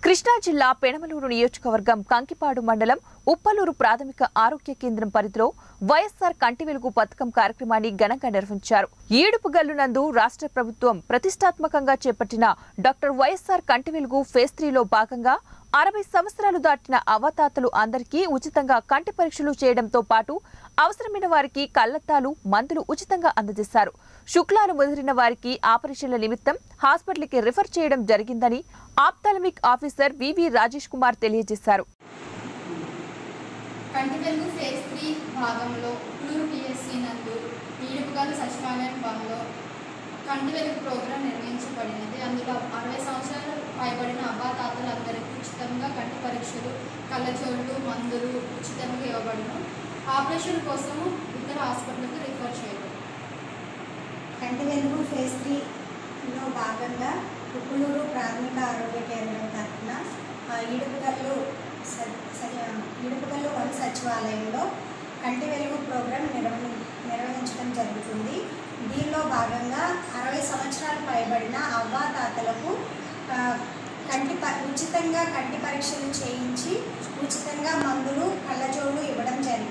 కృష్ణా జిల్లా పెనమలూరు నియోజకవర్గం కంకిపాడు మండలం ఉప్పలూరు ప్రాథమిక ఆరోగ్య కేంద్రం పరిధిలో వైఎస్సార్ కంటి వెలుగు పథకం కార్యక్రమాన్ని ఘనంగా నిర్వహించారు ఏడుపుగల్లు నందు రాష్ట్ర ప్రభుత్వం ప్రతిష్టాత్మకంగా చేపట్టిన డాక్టర్ వైఎస్సార్ కంటి వెలుగు ఫేజ్ త్రీలో భాగంగా అరవై సంవత్సరాలు దాటిన అవతాతలు అందరికీ ఉచితంగా కంటి పరీక్షలు చేయడంతో పాటు అవసరమైన వారికి కళ్లద్దాలు మందులు ఉచితంగా అందజేశారు శుక్లాలు ముదిరిన వారికి ఆపరేషన్ల నిమిత్తం హాస్పిటల్కి రిఫర్ చేయడం జరిగిందని ఆప్థాలమిక్ ఆఫీసర్ వివి రాజేష్ కుమార్ తెలియజేశారు కంటి వెలుగు ఫేజ్ త్రీ భాగంలో ఉట్లూరు పిఎస్సి నందు ఈడుపుగల సచివాలయం భవన్లో కంటి వెలుగు ప్రోగ్రాం నిర్వహించబడినది అందులో అరవై సంవత్సరాలు పైబడిన అవ్వాతాతలందరికీ ఉచితంగా కంటి పరీక్షలు కళ్ళజోళ్ళు మందులు ఉచితంగా ఇవ్వబడును ఆపరేషన్ కోసము ఇతర హాస్పిటల్కి రిఫర్ చేయబడును కంటి వెలుగు ఫేజ్ త్రీలో భాగంగా ఉప్పులూరు ప్రాథమిక ఆరోగ్య కేంద్రం తరఫున ఆ, ఇడుపుగల్లు స- స- ఇడుపుగల్లు వన్ సచివాలయంలో కంటి వెలుగు ప్రోగ్రాం నిర్వహి నిర్వహించడం జరుగుతుంది దీనిలో భాగంగా అరవై సంవత్సరాలు పైబడిన అవ్వాతాతలకు ఆ, కంటి ప ఉచితంగా కంటి పరీక్షలు చేయించి ఉచితంగా మందులు కళ్ళజోళ్ళు ఇవ్వడం జరిగింది